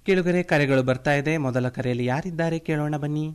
ಕೇಳುಗರೆ ಕರೆಗಳು ಬರ್ತಾ ಇದೆ ಮೊದಲ ಕರೆಯಲ್ಲಿ ಯಾರಿದ್ದಾರೆ ಕೇಳೋಣ ಬನ್ನಿ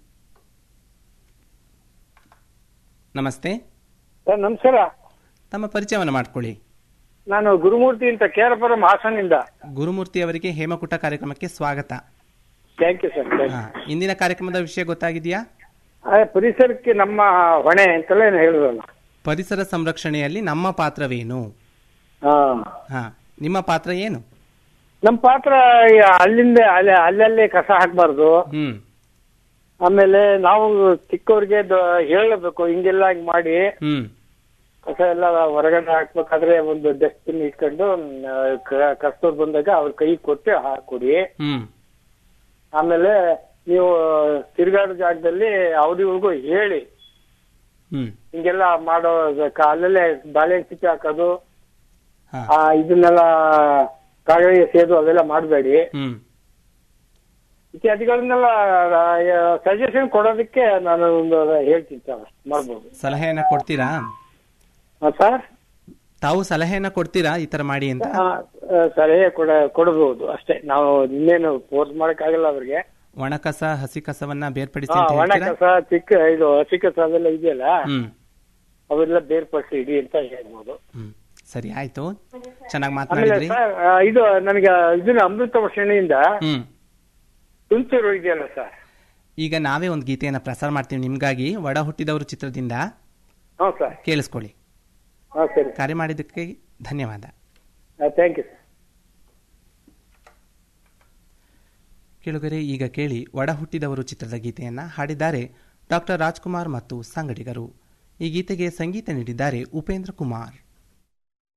ನಮಸ್ತೆ ಸರ್ ನಮಸ್ಕಾರ ತಮ್ಮ ಪರಿಚಯವನ್ನು ಮಾಡ್ಕೊಳ್ಳಿ ನಾನು ಗುರುಮೂರ್ತಿ ಅಂತ ಕೇರಪುರಂ ಹಾಸನಿಂದ ಗುರುಮೂರ್ತಿ ಅವರಿಗೆ ಹೇಮಕೂಟ ಕಾರ್ಯಕ್ರಮಕ್ಕೆ ಸ್ವಾಗತ ಥ್ಯಾಂಕ್ ಯು ಸರ್ ಹಾ, ಇಂದಿನ ಕಾರ್ಯಕ್ರಮದ ವಿಷಯ ಗೊತ್ತಾಗಿದೆಯಾ ಪರಿಸರಕ್ಕೆ ನಮ್ಮ ಹೊಣೆ ಅಂತಲೇ ಹೇಳಿದ್ರಲ್ಲ ಪರಿಸರ ಸಂರಕ್ಷಣೆಯಲ್ಲಿ ನಮ್ಮ ಪಾತ್ರವೇನು ಹಾ ಹಾ ನಿಮ್ಮ ಪಾತ್ರ ಏನು ನಮ್ಮ ಪಾತ್ರ ಈ ಅಲ್ಲಿಂದ ಅಲ್ಲಿ ಅಲ್ಲಲ್ಲೇ ಕಸ ಹಾಕ್ಬಾರ್ದು ಹ್ಮ್ ಆಮೇಲೆ ನಾವು ಚಿಕ್ಕವ್ರಿಗೆ ದ- ಹೇಳಬೇಕು ಹಿಂಗೆಲ್ಲ ಹಿಂಗ್ ಮಾಡಿ ಹ್ಮ್ ಕಸ ಎಲ್ಲ ಹೊರಗಡೆ ಹಾಕ್ಬೇಕಾದ್ರೆ ಒಂದು ಡಸ್ಟ್ಬಿನ್ ಇಟ್ಕೊಂಡು ಕಸ್ತೂರ್ ಬಂದಾಗ ಅವ್ರ ಕೈ ಕೊಟ್ಟು ಹಾಕೊಡಿ ಹ್ಮ್ ಆಮೇಲೆ ನೀವು ತಿರುಗಾಡೋ ಜಾಗದಲ್ಲಿ ಅವ್ರಿಗೂ ಹೇಳಿ ಹ್ಮ್ ಹಿಂಗೆಲ್ಲ ಮಾಡೋ ಕ- ಅಲ್ಲಲ್ಲೇ ಬಾಳೆಹಣ್ಣು ಸಿಕ್ಕಿ ಹಾಕೋದು ಹಾ. ಆ, ಇದನ್ನೆಲ್ಲ ಕಾಗಡಿ ಸೇದು ಅವೆಲ್ಲ ಮಾಡಬೇಡಿ ಹ್ಮ್ ಇತ್ಯಾದಿಗಳನ್ನೆಲ್ಲ ಸಜೆಷನ್ ಕೊಡೋದಕ್ಕೆ ನಾನು ಒಂದು ಹೇಳ್ತೀನಿ ಸರ್ ಮಾಡ್ಬೋದು ಸಲಹೆಯನ್ನ ಕೊಡ್ತೀರಾ ಸರ್ ತಾವು ಸಲಹೆಯನ್ನ ಕೊಡ್ತೀರಾ ಈ ತರ ಮಾಡಿ ಅಂತ ಸಲಹೆ ಕೊಡ ಕೊಡಬಹುದು ಅಷ್ಟೇ ನಾವು ಇನ್ನೇನು ಫೋರ್ಸ್ ಮಾಡಕ್ಕಾಗಲ್ಲ ಅವ್ರಿಗೆ ಒಣ ಕಸ ಹಸಿ ಕಸವನ್ನ ಬೇರ್ಪಡಿಸಿ ಆ, ಅಂತ ಒಣ ಹೇಳ್ತೀರಾ ಕಸ ಚಿಕ್ಕ ಇದು ಹಸಿ ಕಸ ಅವೆಲ್ಲ ಇದೆಯಲ್ಲ ಹ್ಮ್ ಅವೆಲ್ಲ ಬೇರ್ಪಡಿಸಿ ಇಡಿ ಅಂತ ಹೇಳ್ಬೋದು ಹ್ಮ್ ಸರಿ ಆಯ್ತು ಚೆನ್ನಾಗಿ ಆಮೇಲೆ ಮಾತನಾಡಿದ್ರಿ ಸರ್ ಆ, ಇದು ನನಗೆ ಇದನ್ನ ಅಮೃತ ವರ್ಷಣಿಯಿಂದ ಹ್ಮ್ ತುಂತುರು ಇದೆಯಲ್ಲ ಸರ್ ಈಗ ನಾವೇ ಒಂದು ಗೀತೆಯನ್ನ ಪ್ರಸಾರ ಮಾಡ್ತೀವಿ ನಿಮ್ಗಾಗಿ ಒಡ ಹುಟ್ಟಿದವರು ಚಿತ್ರದಿಂದ ಹ್ಞೂ ಸರ್ ಕೇಳಿಸ್ಕೊಳ್ಳಿ ಹಾಂ ಸರಿ ಕರೆ ಮಾಡಿದ್ದಕ್ಕೆ ಧನ್ಯವಾದ ಥ್ಯಾಂಕ್ ಯು ಸರ್ ಕೇಳುಗರೆ ಈಗ ಕೇಳಿ ಒಡ ಹುಟ್ಟಿದವರು ಚಿತ್ರದ ಗೀತೆಯನ್ನ ಹಾಡಿದ್ದಾರೆ ಡಾಕ್ಟರ್ ರಾಜ್ಕುಮಾರ್ ಮತ್ತು ಸಂಗಡಿಗರು ಈ ಗೀತೆಗೆ ಸಂಗೀತ ನೀಡಿದ್ದಾರೆ ಉಪೇಂದ್ರ ಕುಮಾರ್